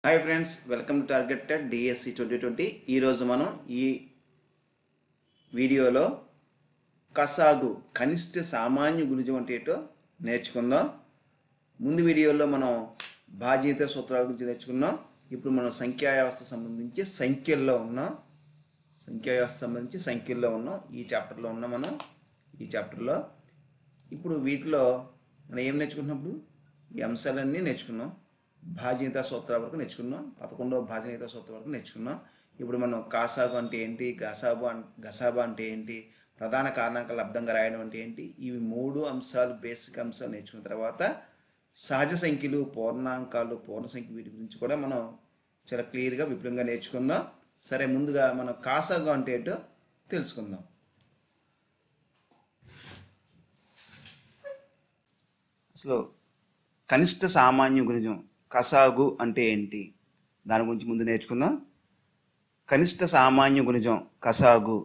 hi friends welcome to targeted DSC twenty twenty ఈరోజు మనం ఈ వీడియోలో కసాగు కనిష్ట సామాన్య గుణిజం అంటే ఏంటో నేర్చుకుందాం ముందు వీడియోలో మనం బాధ్యత సూత్రాల గురించి నేర్చుకున్నాం ఇప్పుడు మనం సంఖ్యా వ్యవస్థ సంబంధించి సంఖ్యల్లో ఉన్నాం సంఖ్యా వ్యవస్థ సంబంధించి సంఖ్యల్లో ఉన్నాం ఈ చాప్టర్లో ఉన్నాం మనం ఈ చాప్టర్లో ఇప్పుడు వీటిలో మనం ఏం నేర్చుకుంటున్నప్పుడు ఈ అంశాలన్నీ నేర్చుకున్నాం భాజనీయత సూత్రాల వరకు నేర్చుకున్నాం పదకొండవ భాజనీయత సూత్రం వరకు నేర్చుకున్నాం ఇప్పుడు మనం కాసాగు అంటే ఏంటి గసాబు అన్ గసాబా అంటే ఏంటి ప్రధాన కారణాంక లబ్ధంగా రాయడం అంటే ఏంటి ఇవి మూడు అంశాలు బేసిక్ అంశాలు నేర్చుకున్న తర్వాత సహజ సంఖ్యలు పూర్ణాంకాలు పూర్ణ సంఖ్య వీటి గురించి కూడా మనం చాలా క్లియర్గా విపులంగా నేర్చుకుందాం సరే ముందుగా మనం కాసాగు అంటే ఏంటో తెలుసుకుందాం అసలు కనిష్ట సామాన్య గుణిజం కసాగు అంటే ఏంటి దాని గురించి ముందు నేర్చుకుందాం కనిష్ట సామాన్య గుణిజం కసాగు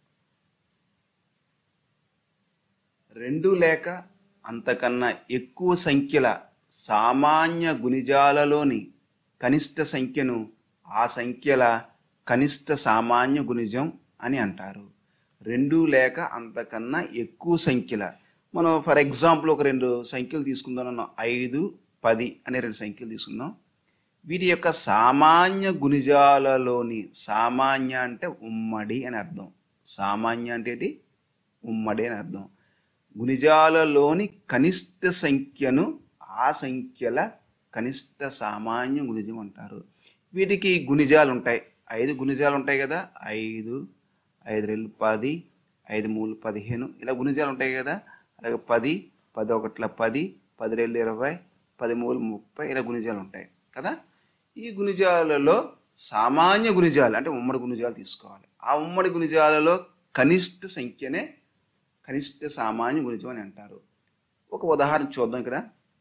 రెండు లేక అంతకన్నా ఎక్కువ సంఖ్యల సామాన్య గుణిజాలలోని కనిష్ట సంఖ్యను ఆ సంఖ్యల కనిష్ట సామాన్య గుణిజం అని అంటారు రెండు లేక అంతకన్నా ఎక్కువ సంఖ్యల మనం ఫర్ ఎగ్జాంపుల్ ఒక రెండు సంఖ్యలు తీసుకుందాం అన్న ఐదు పది అనే రెండు సంఖ్యలు తీసుకుందాం వీటి యొక్క సామాన్య గుణిజాలలోని సామాన్య అంటే ఉమ్మడి అని అర్థం సామాన్య అంటే ఏంటి ఉమ్మడి అని అర్థం గుణిజాలలోని కనిష్ట సంఖ్యను ఆ సంఖ్యల కనిష్ట సామాన్య గుణిజం అంటారు వీటికి గుణిజాలు ఉంటాయి ఐదు గుణిజాలు ఉంటాయి కదా ఐదు ఐదు రెండు పది ఐదు మూడు పదిహేను ఇలా గుణిజాలు ఉంటాయి కదా అలాగే పది పది ఒకట్ల పది పది రెండు ఇరవై పది మూడు ముప్పై ఇలా గుణిజాలు ఉంటాయి కదా ఈ గుణిజాలలో సామాన్య గుణిజాలు అంటే ఉమ్మడి గుణిజాలు తీసుకోవాలి ఆ ఉమ్మడి గుణిజాలలో కనిష్ట సంఖ్యనే కనిష్ట సామాన్య గుణిజం అని అంటారు ఒక ఉదాహరణ చూద్దాం ఇక్కడ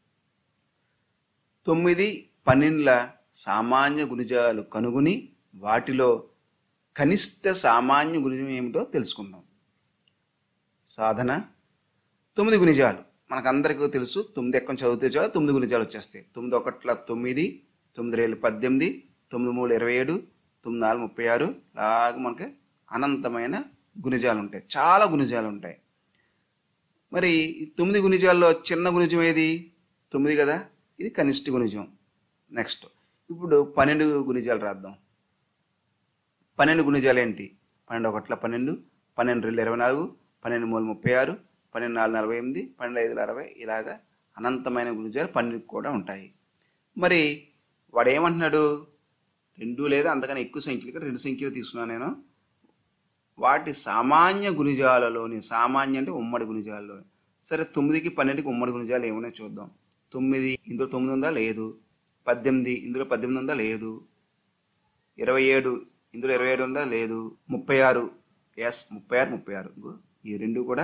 తొమ్మిది పన్నెండుల సామాన్య గుణిజాలు కనుగొని వాటిలో కనిష్ట సామాన్య గుణిజం ఏమిటో తెలుసుకుందాం సాధన తొమ్మిది గుణిజాలు మనకందరికీ తెలుసు తొమ్మిది ఎక్కడ చదివితే చాలు తొమ్మిది గుణిజాలు వచ్చేస్తాయి తొమ్మిది ఒకట్ల తొమ్మిది తొమ్మిది రేళ్ళు పద్దెనిమిది తొమ్మిది మూడు ఇరవై ఏడు తొమ్మిది నాలుగు ముప్పై ఆరు లాగా మనకి అనంతమైన గుణిజాలు ఉంటాయి చాలా గుణిజాలు ఉంటాయి మరి ఈ తొమ్మిది గుణిజాల్లో చిన్న గుణిజం ఏది తొమ్మిది కదా ఇది కనిష్ట గుణిజం నెక్స్ట్ ఇప్పుడు పన్నెండు గుణిజాలు రాద్దాం పన్నెండు గుణిజాలు ఏంటి పన్నెండు ఒకట్ల పన్నెండు పన్నెండు రెండు ఇరవై నాలుగు పన్నెండు మూడు ముప్పై ఆరు పన్నెండు నాలుగు నలభై ఎనిమిది పన్నెండు ఐదు అరవై ఇలాగా అనంతమైన గుణిజాలు పన్నెండు కూడా ఉంటాయి మరి వాడు ఏమంటున్నాడు రెండు లేదా అంతకన్నా ఎక్కువ సంఖ్యలు ఇక్కడ రెండు సంఖ్యలు తీసుకున్నాను నేను వాటి సామాన్య గుణిజాలలోని సామాన్య అంటే ఉమ్మడి గుణిజాలలో సరే తొమ్మిదికి పన్నెండుకి ఉమ్మడి గుణిజాలు ఏమైనా చూద్దాం తొమ్మిది ఇందులో తొమ్మిది ఉందా లేదు పద్దెనిమిది ఇందులో పద్దెనిమిది ఉందా లేదు ఇరవై ఏడు ఇందులో ఇరవై ఏడు ఉందా లేదు ముప్పై ఆరు ఎస్ ముప్పై ఆరు ముప్పై ఆరు ఇగో ఈ రెండు కూడా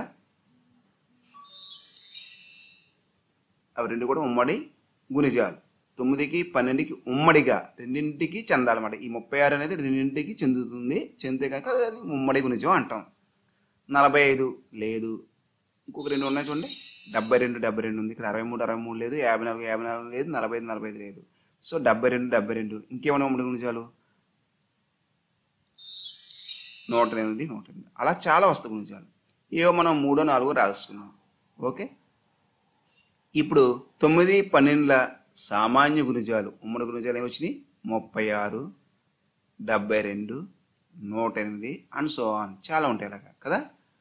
అవి రెండు కూడా ఉమ్మడి గుణిజాలు తొమ్మిదికి పన్నెండుకి ఉమ్మడిగా రెండింటికి చెందాలన్నమాట ఈ ముప్పై ఆరు అనేది రెండింటికి చెందుతుంది చెందితే కనుక అది ఉమ్మడి గుణిజం అంటాం నలభై ఐదు లేదు ఇంకొక రెండు ఉన్నాయి చూడండి డెబ్బై రెండు డెబ్బై రెండు ఉంది ఇక్కడ అరవై మూడు అరవై మూడు లేదు యాభై నాలుగు యాభై నాలుగు లేదు నలభై ఐదు నలభై ఐదు లేదు సో డెబ్బై రెండు డెబ్బై రెండు ఇంకేమైనా ఉమ్మడి గుణిజాలు నూట ఎనిమిది నూట ఎనిమిది అలా చాలా వస్తాయి గుణిజాలు ఏవో మనం మూడో నాలుగో రాసుకున్నాం ఓకే ఇప్పుడు తొమ్మిది పన్నెండుల సామాన్య గుణిజాలు ఉమ్మడి గుణిజాలు ఏమొచ్చినాయి ముప్పై ఆరు డెబ్బై రెండు నూట ఎనిమిది అండ్ సో ఆన్ చాలా ఉంటాయి అలాగా కదా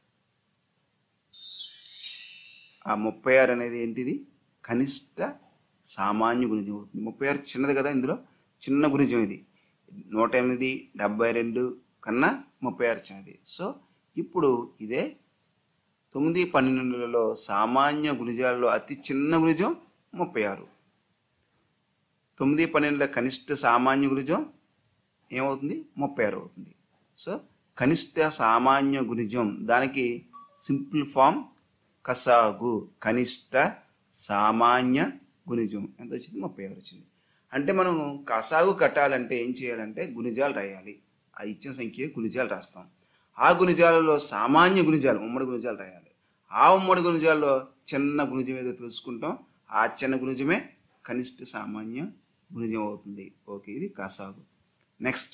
ఆ ముప్పై ఆరు అనేది ఏంటిది కనిష్ట సామాన్య గుణిజం అవుతుంది ముప్పై ఆరు చిన్నది కదా ఇందులో చిన్న గుణిజం ఇది నూట ఎనిమిది డెబ్బై రెండు కన్నా ముప్పై ఆరు చిన్నది సో ఇప్పుడు ఇదే తొమ్మిది పన్నెండులలో సామాన్య గుణిజాలలో అతి చిన్న గుణిజం ముప్పై ఆరు తొమ్మిది పన్నెండుల కనిష్ట సామాన్య గుణిజం ఏమవుతుంది ముప్పై ఆరు అవుతుంది సో కనిష్ట సామాన్య గుణిజం దానికి సింపుల్ ఫామ్ కసాగు కనిష్ట సామాన్య గుణిజం ఎంత వచ్చింది ముప్పై ఆరు వచ్చింది అంటే మనం కసాగు కట్టాలంటే ఏం చేయాలంటే గుణిజాలు రాయాలి ఆ ఇచ్చిన సంఖ్య గుణిజాలు రాస్తాం ఆ గుణిజాలలో సామాన్య గుణిజాలు ఉమ్మడి గుణిజాలు రాయాలి ఆ ఉమ్మడి గుణిజాల్లో చిన్న గుణిజం ఏదో తెలుసుకుంటాం ఆ చిన్న గుణిజమే కనిష్ట సామాన్య గుణిజం అవుతుంది ఓకే ఇది కసాగు నెక్స్ట్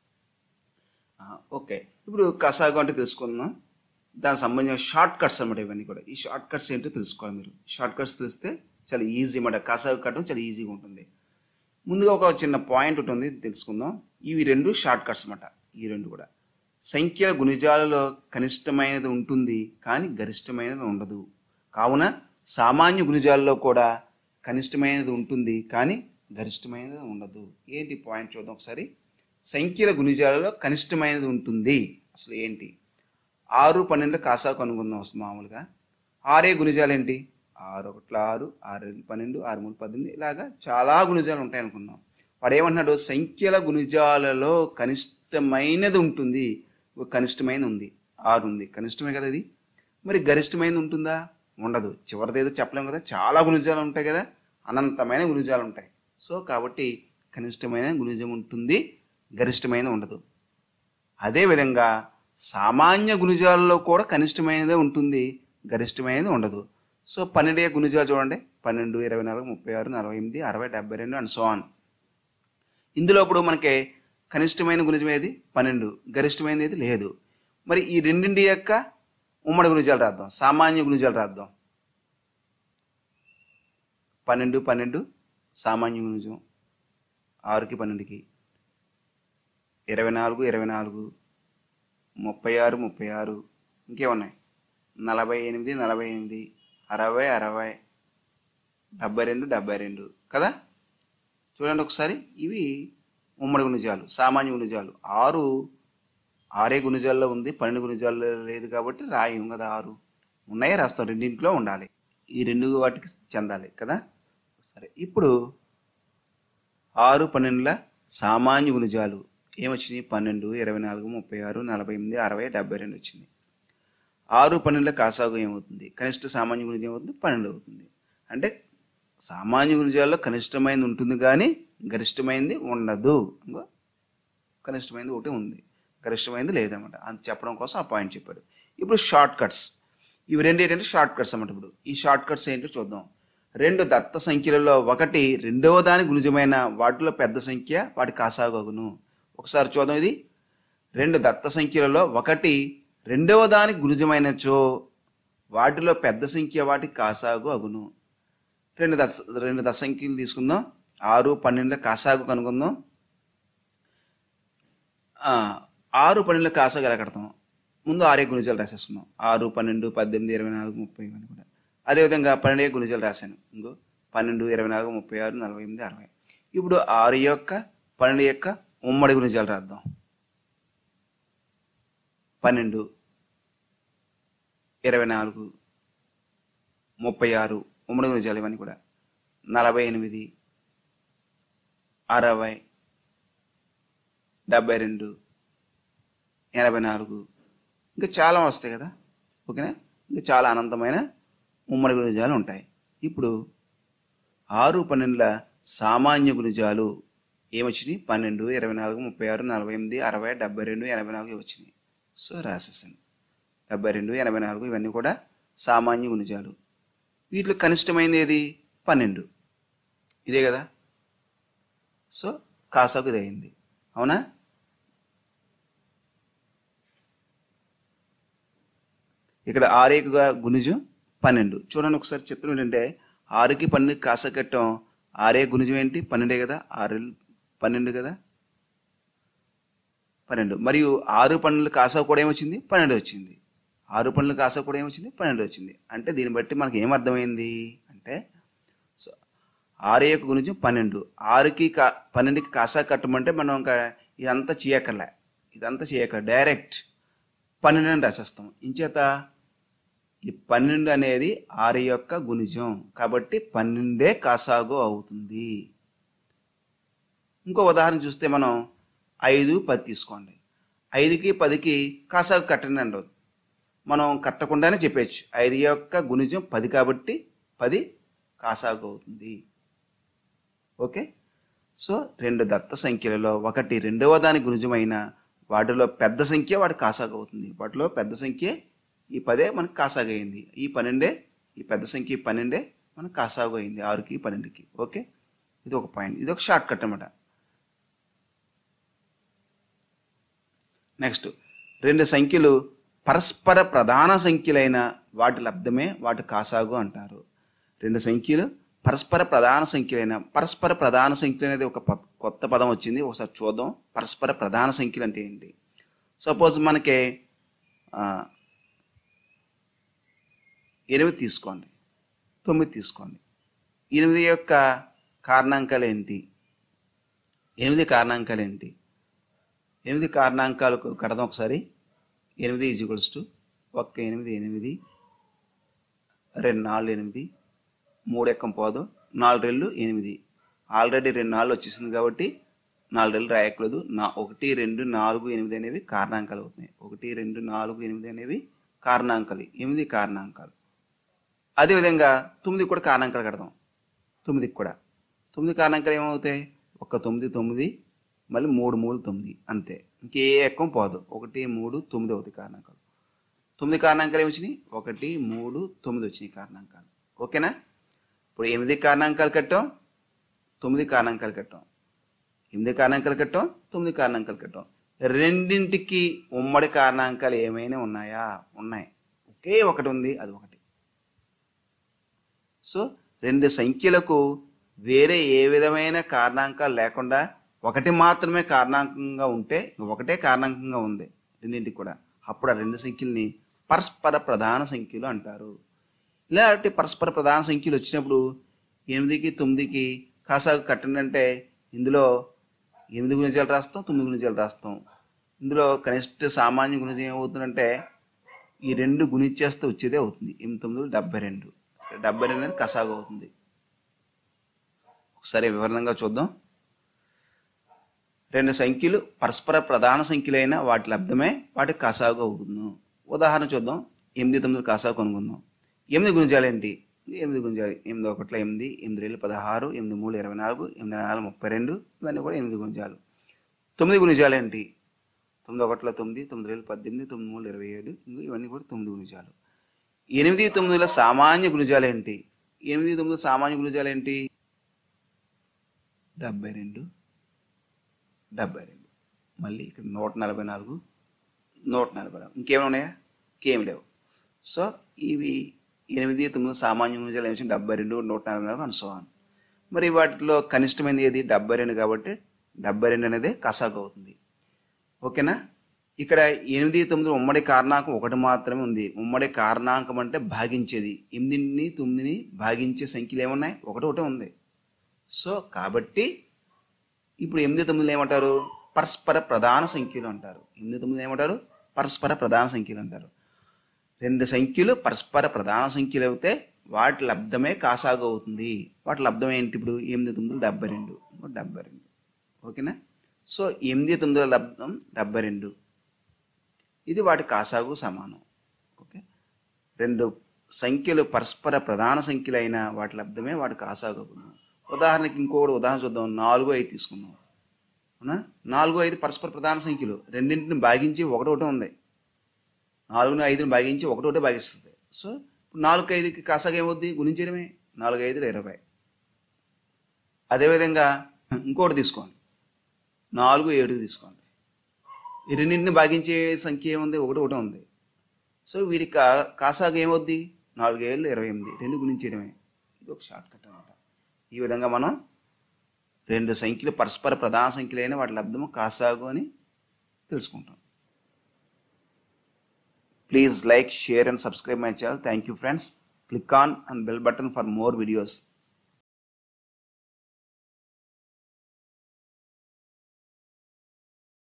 ఓకే ఇప్పుడు కసాగు అంటే తెలుసుకుందాం దానికి సంబంధించిన షార్ట్ కట్స్ అన్నమాట ఇవన్నీ కూడా ఈ షార్ట్ కట్స్ ఏంటో తెలుసుకోవాలి మీరు షార్ట్ కట్స్ తెలిస్తే చాలా ఈజీ అన్నమాట కసాగు కట్టడం చాలా ఈజీగా ఉంటుంది ముందుగా ఒక చిన్న పాయింట్ ఉంటుంది తెలుసుకుందాం ఇవి రెండు షార్ట్ కట్స్ అన్నమాట ఈ రెండు కూడా సంఖ్యల గుణిజాలలో కనిష్టమైనది ఉంటుంది కానీ గరిష్టమైనది ఉండదు కావున సామాన్య గుణిజాలలో కూడా కనిష్టమైనది ఉంటుంది కానీ గరిష్టమైనది ఉండదు ఏంటి పాయింట్ చూద్దాం ఒకసారి సంఖ్యల గుణిజాలలో కనిష్టమైనది ఉంటుంది అసలు ఏంటి ఆరు పన్నెండు కాసా కనుగొందాం అసలు మామూలుగా ఆరే గుణిజాలు ఏంటి ఆరు ఒకట్ల ఆరు ఆరు రెండు పన్నెండు ఆరు మూడు పద్దెనిమిది ఇలాగా చాలా గుణిజాలు ఉంటాయి అనుకుందాం వాడు ఏమంటున్నాడు సంఖ్యల గుణిజాలలో కనిష్టమైనది ఉంటుంది ఒక కనిష్టమైనది ఉంది ఆరు ఉంది కనిష్టమే కదా ఇది మరి గరిష్టమైనది ఉంటుందా ఉండదు చివరిది ఏదో చెప్పలేము కదా చాలా గుణిజాలు ఉంటాయి కదా అనంతమైన గుణిజాలు ఉంటాయి సో కాబట్టి కనిష్టమైన గుణిజం ఉంటుంది గరిష్టమైన ఉండదు అదేవిధంగా సామాన్య గుణిజాలలో కూడా కనిష్టమైనదే ఉంటుంది గరిష్టమైనది ఉండదు సో పన్నెండే గుణిజాలు చూడండి పన్నెండు ఇరవై నాలుగు ముప్పై ఆరు నలభై ఎనిమిది అరవై డెబ్బై రెండు అండ్ సో ఆన్ ఇందులో ఇప్పుడు మనకి కనిష్టమైన గుణిజం ఏది పన్నెండు గరిష్టమైనది ఏది లేదు మరి ఈ రెండింటి యొక్క ఉమ్మడి గుణిజాలు రాద్దాం సామాన్య గుణిజాలు రాద్దాం పన్నెండు పన్నెండు సామాన్య గుణిజం ఆరుకి పన్నెండుకి ఇరవై నాలుగు ఇరవై నాలుగు ముప్పై ఆరు ముప్పై ఆరు ఇంకేమున్నాయి నలభై ఎనిమిది నలభై ఎనిమిది అరవై అరవై డెబ్బై రెండు డెబ్బై రెండు కదా చూడండి ఒకసారి ఇవి ఉమ్మడి గుణిజాలు సామాన్య గుణిజాలు ఆరు ఆరే గుణిజాల్లో ఉంది పన్నెండు గుణిజాల్లో లేదు కాబట్టి రాయం కదా ఆరు ఉన్నాయే రాస్తాం రెండింటిలో ఉండాలి ఈ రెండు వాటికి చెందాలి కదా సరే ఇప్పుడు ఆరు పన్నెండుల సామాన్య గుణిజాలు ఏమొచ్చినాయి పన్నెండు ఇరవై నాలుగు ముప్పై ఆరు నలభై ఎనిమిది అరవై డెబ్బై రెండు వచ్చింది ఆరు పన్నెండుల కాసాగు ఏమవుతుంది కనిష్ట సామాన్య గురించి ఏమవుతుంది పన్నెండు అవుతుంది అంటే సామాన్య గుణిజాల్లో కనిష్టమైనది ఉంటుంది కానీ గరిష్టమైనది ఉండదు ఇంకో కనిష్టమైనది ఒకటి ఉంది గరిష్టమైనది లేదన్నమాట అని చెప్పడం కోసం ఆ పాయింట్ చెప్పాడు ఇప్పుడు షార్ట్ కట్స్ ఇవి రెండు ఏంటంటే షార్ట్ కట్స్ అన్నమాట ఇప్పుడు ఈ షార్ట్ కట్స్ ఏంటో చూద్దాం రెండు దత్త సంఖ్యలలో ఒకటి రెండవ దాని గుణిజమైన వాటిలో పెద్ద సంఖ్య వాటి కాసాగగును ఒకసారి చూద్దాం ఇది రెండు దత్త సంఖ్యలలో ఒకటి రెండవ దాని గుణిజమైనచో వాటిలో పెద్ద సంఖ్య వాటి కాసాగు అగును రెండు దశ రెండు దశ సంఖ్యలు తీసుకుందాం ఆరు పన్నెండుల కాసాగు కనుక్కుందాం ఆ, ఆరు పన్నెండుల కాసాగు ఎలా కడతాం ముందు ఆరే గుణిజాలు రాసేసుకుందాం ఆరు పన్నెండు పద్దెనిమిది ఇరవై నాలుగు ముప్పై ఇవన్నీ కూడా అదేవిధంగా పన్నెండే గుణిజాలు రాశాను ఇంకో పన్నెండు ఇరవై నాలుగు ముప్పై ఆరు నలభై ఎనిమిది అరవై ఇప్పుడు ఆరు యొక్క పన్నెండు యొక్క ఉమ్మడి గుణిజాలు రాద్దాం పన్నెండు ఇరవై నాలుగు ముప్పై ఆరు ఉమ్మడి గుణిజాలు ఇవన్నీ కూడా నలభై ఎనిమిది అరవై డెబ్బై రెండు ఎనభై నాలుగు ఇంకా చాలా వస్తాయి కదా ఓకేనా ఇంకా చాలా అనంతమైన ఉమ్మడి గుణిజాలు ఉంటాయి ఇప్పుడు ఆరు పన్నెండుల సామాన్య గుణిజాలు ఏమొచ్చినాయి పన్నెండు ఇరవై నాలుగు ముప్పై ఆరు నలభై ఎనిమిది అరవై డెబ్బై రెండు ఎనభై నాలుగు ఇవి వచ్చినాయి సో రాసేసాను డెబ్బై రెండు ఎనభై నాలుగు ఇవన్నీ కూడా సామాన్య గుణిజాలు వీటిలో కనిష్టమైనది ఏది పన్నెండు ఇదే కదా సో కాసాకు ఇది అయింది అవునా ఇక్కడ ఆరేకుగా గుణిజం పన్నెండు చూడండి ఒకసారి చిత్రం ఏంటంటే ఆరుకి పన్నెండు కాసా కట్టం ఆరే గుణిజం ఏంటి పన్నెండే కదా ఆరు పన్నెండు కదా పన్నెండు మరియు ఆరు పన్నెండు కాసా కూడా ఏమొచ్చింది పన్నెండు వచ్చింది ఆరు పన్నెండు కాసా కూడా ఏమొచ్చింది పన్నెండు వచ్చింది అంటే దీన్ని బట్టి మనకి ఏం అర్థమైంది అంటే సో ఆరు యొక్క గురించి పన్నెండు ఆరుకి కా పన్నెండుకి కాసా కట్టమంటే మనం ఇంకా ఇదంతా చేయక్కర్లే ఇదంతా చేయక డైరెక్ట్ పన్నెండు అని రాసేస్తాం ఇంచేత ఈ పన్నెండు అనేది ఆరు యొక్క గుణిజం కాబట్టి పన్నెండే కాసాగు అవుతుంది ఇంకో ఉదాహరణ చూస్తే మనం ఐదు పది తీసుకోండి ఐదుకి పదికి కాసాగు కట్టండి అండి మనం కట్టకుండానే చెప్పేయచ్చు ఐదు యొక్క గుణిజం పది కాబట్టి పది కాసాగు అవుతుంది ఓకే సో రెండు దత్త సంఖ్యలలో ఒకటి రెండవ దాని గుణిజమైన వాటిలో పెద్ద సంఖ్య వాటి కాసాగు అవుతుంది వాటిలో పెద్ద సంఖ్య ఈ పదే మనకు కాసాగు అయింది ఈ పన్నెండే ఈ పెద్ద సంఖ్య ఈ పన్నెండే మనకు కాసాగు అయింది ఆరుకి పన్నెండుకి ఓకే ఇది ఒక పాయింట్ ఇది ఒక షార్ట్ కట్ అనమాట నెక్స్ట్ రెండు సంఖ్యలు పరస్పర ప్రధాన సంఖ్యలైన వాటి లబ్ధమే వాటి కాసాగు అంటారు రెండు సంఖ్యలు పరస్పర ప్రధాన సంఖ్యలైన పరస్పర ప్రధాన సంఖ్యలు అనేది ఒక ప- కొత్త పదం వచ్చింది ఒకసారి చూద్దాం పరస్పర ప్రధాన సంఖ్యలు అంటే ఏంటి సపోజ్ మనకి ఆ, ఎనిమిది తీసుకోండి తొమ్మిది తీసుకోండి ఎనిమిది యొక్క కారణాంకాలు ఏంటి ఎనిమిది కారణాంకాలు ఏంటి ఎనిమిది కారణాంకాలు కడదాం ఒకసారి ఎనిమిది ఈజ్వల్స్ టు ఒక్క ఎనిమిది ఎనిమిది రెండు నాలుగు ఎనిమిది మూడు ఎక్కం పోదు నాలుగు రెళ్ళు ఎనిమిది ఆల్రెడీ రెండు నాలుగు వచ్చేసింది కాబట్టి నాలుగు రెళ్ళు రాయకూడదు నా ఒకటి రెండు నాలుగు ఎనిమిది అనేవి కారణాంకాలు అవుతున్నాయి ఒకటి రెండు నాలుగు ఎనిమిది అనేవి కారణాంకాలు ఎనిమిది కారణాంకాలు అదేవిధంగా తొమ్మిది కూడా కారణాంకాలు కడదాం తొమ్మిదికి కూడా తొమ్మిది కారణాంకాలు ఏమవుతాయి ఒక తొమ్మిది తొమ్మిది మళ్ళీ మూడు మూడు తొమ్మిది అంతే ఇంకే ఎక్కం పోదు ఒకటి మూడు తొమ్మిది అవుతాయి కారణాంకాలు తొమ్మిది కారణాంకాలు ఏమొచ్చినాయి ఒకటి మూడు తొమ్మిది వచ్చినాయి కారణాంకాలు ఓకేనా ఇప్పుడు ఎనిమిది కారణాంకాలు కట్టాం తొమ్మిది కారణాంకాలు కట్టాం ఎనిమిది కారణాంకాలు కట్టాం తొమ్మిది కారణాంకాలు కట్టాం రెండింటికి ఉమ్మడి కారణాంకాలు ఏమైనా ఉన్నాయా ఉన్నాయి ఒకే ఒకటి ఉంది అది ఒకటి సో రెండు సంఖ్యలకు వేరే ఏ విధమైన కారణాంకాలు లేకుండా ఒకటి మాత్రమే కారణాంకంగా ఉంటే ఒకటే కారణాంకంగా ఉంది రెండింటికి కూడా అప్పుడు ఆ రెండు సంఖ్యల్ని పరస్పర ప్రధాన సంఖ్యలు అంటారు ఇలాంటి పరస్పర ప్రధాన సంఖ్యలు వచ్చినప్పుడు ఎనిమిదికి తొమ్మిదికి కాసాగు కట్టండి అంటే ఇందులో ఎనిమిది గుణిజాలు రాస్తాం తొమ్మిది గుణిజాలు రాస్తాం ఇందులో కనిష్ట సామాన్య గుణిజం ఏమవుతుందంటే ఈ రెండు గుణిచ్చేస్తే వచ్చేదే అవుతుంది ఎనిమిది తొమ్మిది డెబ్బై రెండు డెబ్బై రెండు అనేది కసాగు అవుతుంది ఒకసారి వివరణంగా చూద్దాం రెండు సంఖ్యలు పరస్పర ప్రధాన సంఖ్యలైన వాటి లబ్ధమే వాటి కసాగు అవుతుంది ఉదాహరణ చూద్దాం ఎనిమిది తొమ్మిది కాసాగు కనుక్కుందాం ఎనిమిది గుణిజాలు ఏంటి ఎనిమిది గుణిజాలు ఎనిమిది ఒకట్ల ఎనిమిది ఎనిమిది రెండు పదహారు ఎనిమిది మూడు ఇరవై నాలుగు ఎనిమిది నాలుగు ముప్పై రెండు ఇవన్నీ కూడా ఎనిమిది గుణిజాలు తొమ్మిది గుణిజాలు ఏంటి తొమ్మిది ఒకట్ల తొమ్మిది తొమ్మిది వేలు పద్దెనిమిది తొమ్మిది మూడు ఇరవై ఏడు ఇంకో ఇవన్నీ కూడా తొమ్మిది గుణిజాలు ఎనిమిది తొమ్మిదిల సామాన్య గుణిజాలు ఏంటి ఎనిమిది తొమ్మిది సామాన్య గుణిజాలు ఏంటి డెబ్బై రెండు డెబ్బై రెండు మళ్ళీ ఇక్కడ నూట నలభై నాలుగు నూట నలభై నాలుగు ఇంకేమైనా ఉన్నాయా ఇంకేం లేవు సో ఇవి ఎనిమిది తొమ్మిది సామాన్య గుణిజాలు ఏమి డెబ్బై రెండు నూట నలభై నాలుగు అండ్ సో ఆన్ మరి వాటిలో కనిష్టమైనది ఏది డెబ్బై రెండు కాబట్టి డెబ్బై రెండు అనేది కసాగు అవుతుంది ఓకేనా ఇక్కడ ఎనిమిది తొమ్మిది ఉమ్మడి కారణాంకం ఒకటి మాత్రమే ఉంది ఉమ్మడి కారణాంకం అంటే భాగించేది ఎనిమిదిని తొమ్మిదిని భాగించే సంఖ్యలు ఏమున్నాయి ఒకటి ఒకటే ఉంది సో కాబట్టి ఇప్పుడు ఎనిమిది తొమ్మిదిలు ఏమంటారు పరస్పర ప్రధాన సంఖ్యలు అంటారు ఎనిమిది తొమ్మిది ఏమంటారు పరస్పర ప్రధాన సంఖ్యలు అంటారు రెండు సంఖ్యలు పరస్పర ప్రధాన సంఖ్యలు అయితే వాటి లబ్ధమే కాసాగు అవుతుంది వాటి లబ్ధం ఏంటి ఇప్పుడు ఎనిమిది తొమ్మిది డెబ్బై రెండు డెబ్బై రెండు ఓకేనా సో ఎనిమిది తొమ్మిది లబ్ధం డెబ్బై రెండు ఇది వాటి కాసాగు సమానం ఓకే రెండు సంఖ్యలు పరస్పర ప్రధాన సంఖ్యలు అయిన వాటి లబ్ధమే వాటి కాసాగు అవుతుంది ఉదాహరణకి ఇంకొకటి ఉదాహరణ చూద్దాం నాలుగు ఐదు తీసుకుందాం అవునా నాలుగు ఐదు పరస్పర ప్రధాన సంఖ్యలు రెండింటిని భాగించి ఒకటి ఒకటే ఉంది నాలుగుని ఐదుని భాగించి ఒకటి ఒకటే భాగిస్తుంది సో ఇప్పుడు నాలుగు ఐదుకి కాసాగా ఏమవుద్ది గుణించడమే నాలుగు ఐదులు ఇరవై అదేవిధంగా ఇంకోటి తీసుకోండి నాలుగు ఏడు తీసుకోండి ఈ రెండింటిని భాగించే సంఖ్య ఏముంది ఒకటి ఒకటే ఉంది సో వీరికి కా కాసాగా ఏమవుద్ది నాలుగు ఏళ్ళు ఇరవై ఎనిమిది రెండు గుణించడమే ఇది ఒక షార్ట్ కట్ అనమాట ఈ విధంగా మనం రెండు సంఖ్యలు పరస్పర ప్రధాన సంఖ్యలైన వాటి లబ్ధము కాసాగు అని తెలుసుకుంటాం please like share and subscribe my channel thank you friends click on and bell button for more videos